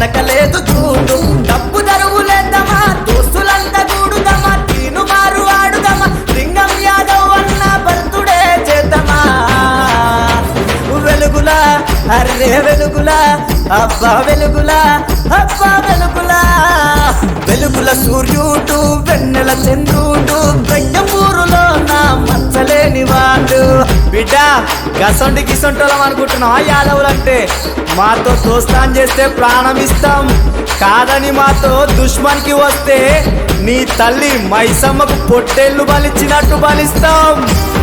వెనకలేదు చూడు డబ్బు దరువులేద్దామా దోస్తులంతా కూడుదమా తీను మారు ఆడుదమా లింగం యాదవ్ అన్న బర్తుడే చేద్దామా వెలుగులా అర్రే వెలుగులా అబ్బా వెలుగులా అబ్బా వెలుగులా వెలుగుల సూర్యుడు వెన్నెల చంద్రుడు బెంగమూరులో నా మచ్చలేని వాడు బిడ్డ గసొంటి గిసొంటోళం అనుకుంటున్నావా యాదవులంటే మాతో దోస్తాన్ చేస్తే ప్రాణం ఇస్తాం కాదని మాతో దుష్మన్కి వస్తే నీ తల్లి మైసమ్మకు పొట్టేళ్ళు బలిచ్చినట్టు బలిస్తాం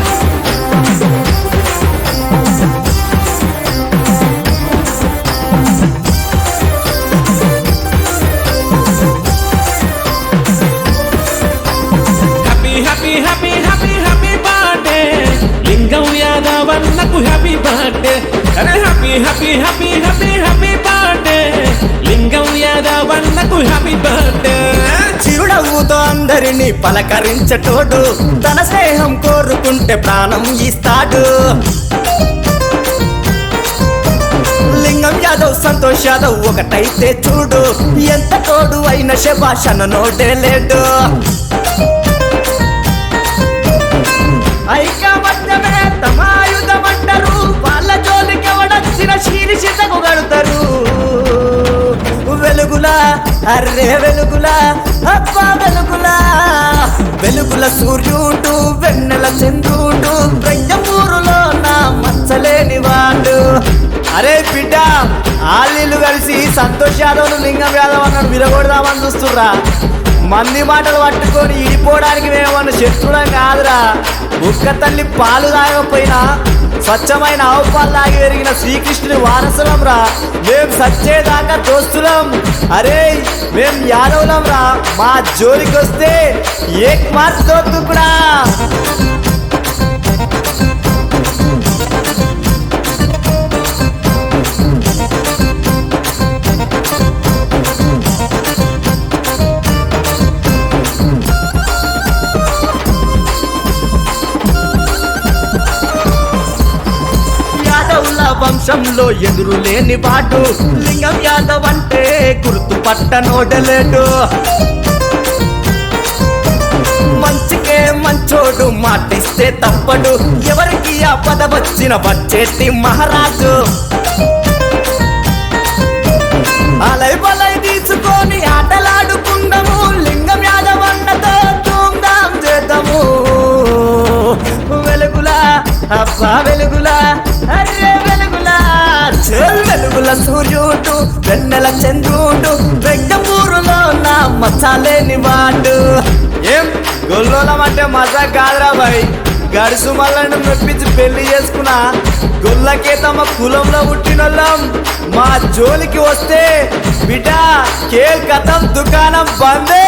happy happy happy happy happy birthday Lingam Yadav అన్నకు హ్యాపీ బర్త్డే అరే happy happy happy happy happy birthday Lingam Yadav అన్నకు హ్యాపీ బర్త్డే చిరునవ్వుతో అందరినీ పలకరించటోడు తన స్నేహం కోరుకుంటే ప్రాణం ఇస్తాడు లింగం యాదవ్ సంతోష్ యాదవ్ ఒకటైతే చూడు ఎంత తోడు అయిన శభాషణ నోటే లేడు ఐకమత్యమే తమాయుధమంటారు వాళ్ళ జోలికి ఎవడొచ్చిన శీర్షితకు గడుతారు వెలుగులా అర్రే వెలుగులా అబ్బా వెలుగులా వెలుగుల సూర్యుడు వెన్నెల చంద్రుడు బ్రహ్మూరులో నా మచ్చలేని వాడు అరే బిడ్డ ఆళ్ళు కలిసి సంతోష్ యాదవ్ లింగం యాదవ్ అన్నాడు విరగొడదామని చూస్తుర్రా మంది మాటలు పట్టుకొని ఇడిపోవడానికి మేమన్న శత్రులం కాదురా ఒక్క తల్లి పాలు తాగకపోయినా స్వచ్ఛమైన ఆవు పాలు తాగి పెరిగిన శ్రీకృష్ణుని వారసులం రా మేం సచ్చేదాకా దోస్తులం అరే మేం యాదవులం రా మా జోలికి వస్తే ఏక్ మార్ దోత్తు కూడా యాదవుల వంశంలో ఎదురు లేని వాడు లింగం యాదవ్ అంటే గుర్తు పట్టనోడలేడు మంచికే మంచోడు మాటిస్తే తప్పడు ఎవరికి ఆ పద వచ్చిన వచ్చేటి మహారాజు అలై బలై తీసుకొని ఆటలాడుకుందాము లింగం యాదవ్ అన్నతో ధూమ్ధాం చేద్దాము వెలుగులా అబ్బా వెలుగులా అరే వెలుగులా చెల్ వెలుగుల సూర్యుడు వెన్నెల చంద్రుడు వెంకమూరులో నా మచ్చాలేని వాడు ఏం గొల్లోలం అంటే మజా కాదురా బాయ్ గడుసు మల్లను మెప్పించి పెళ్లి చేసుకున్నా గొల్లకే తమ కులంలో పుట్టినోళ్ళం మా జోలికి వస్తే బిడ్డ కేల్ కథం దుకాణం బందే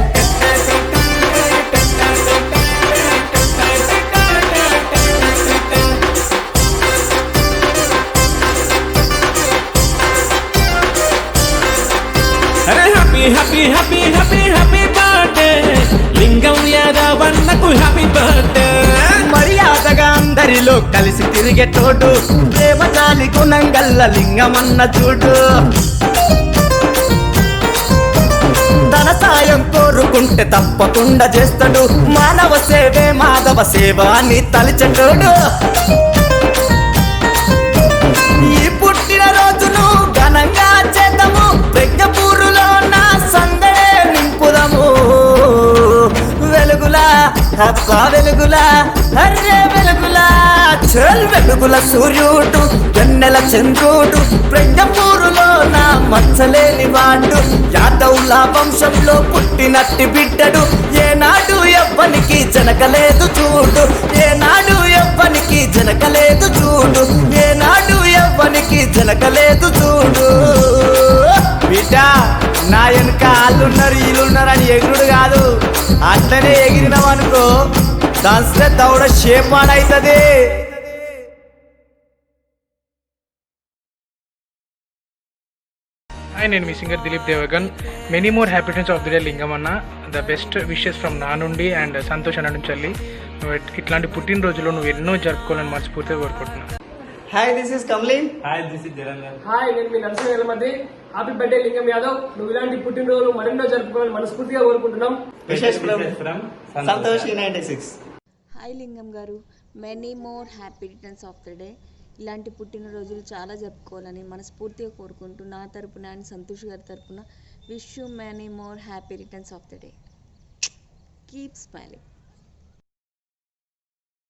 అరే happy happy happy happy happy birthday Lingam Yadav అన్నకు హ్యాపీ బర్త్డే మర్యాదగా అందరిలో కలిసి తిరిగేటోడు ప్రేమ జాలి గుణం గల్ల లింగమన్న చూడు తన సాయం కోరుకుంటే తప్పకుండా చేస్తాడు మానవ సేవే మాధవ సేవ అని తలిచెటోడు ఈ పుట్టిన రోజును ఘనంగా చేద్దాము ప్రజ్ఞపూరులో నా సందడే నింపుదాము వెలుగులా అబ్బా వెలుగులా అర్రే వెలుగులా చల్ వెలుగుల సూర్యుడు వెన్నెల చంద్రుడు ప్రజ్ఞపూరులో నా మచ్చలేని వాడు యాదవుల వంశంలో పుట్టినట్టి బిడ్డడు ఏనాడు ఎవ్వనికి జనకలేదు చూడు ఏనాడు ఎవ్వనికి జనకలేదు చూడు ఏనాడు ఎవ్వనికి జనకలేదు చూడు బిడ్డ నా వెనుక వాళ్ళున్నారు వీళ్ళున్నారు అని ఎగురుడు కాదు అట్లనే ఎగిరినామనుకో దాస్తే దౌడ షేపాడైతుంది హాయ్ నేను మీ singer Dilip Devgan many more happy returns of the day Lingam అన్న ద బెస్ట్ విషెస్ ఫ్రమ్ నా నుండి అండ్ సంతోష్ అన్న నుంచి వెళ్ళి నువ్వు ఇట్- ఇట్లాంటి పుట్టినరోజులో నువ్వు ఎన్నో జరుపుకోవాలని మనస్ఫూర్తిగా కోరుకుంటున్నాను హాయ్ దిస్ ఇస్ కమ్లిన్ హాయ్ దిస్ ఇస్ జరంగల్ హాయ్ నేను మీ నరసింహ వెలమద్రి హ్యాపీ బర్త్డే లింగం యాదవ్ నువ్వు ఇలాంటి పుట్టినరోజు మరెన్నో జరుపుకోవాలని మనస్ఫూర్తిగా కోరుకుంటున్నాం Vishesh from from Santosh ninety six hi Lingam garu many more happy returns of the day ఇలాంటి పుట్టినరోజులు చాలా జరుపుకోవాలని మనస్ఫూర్తిగా కోరుకుంటూ నా తరపున అండ్ సంతోష్ గారి తరపున wish you many more happy returns of the day keep smiling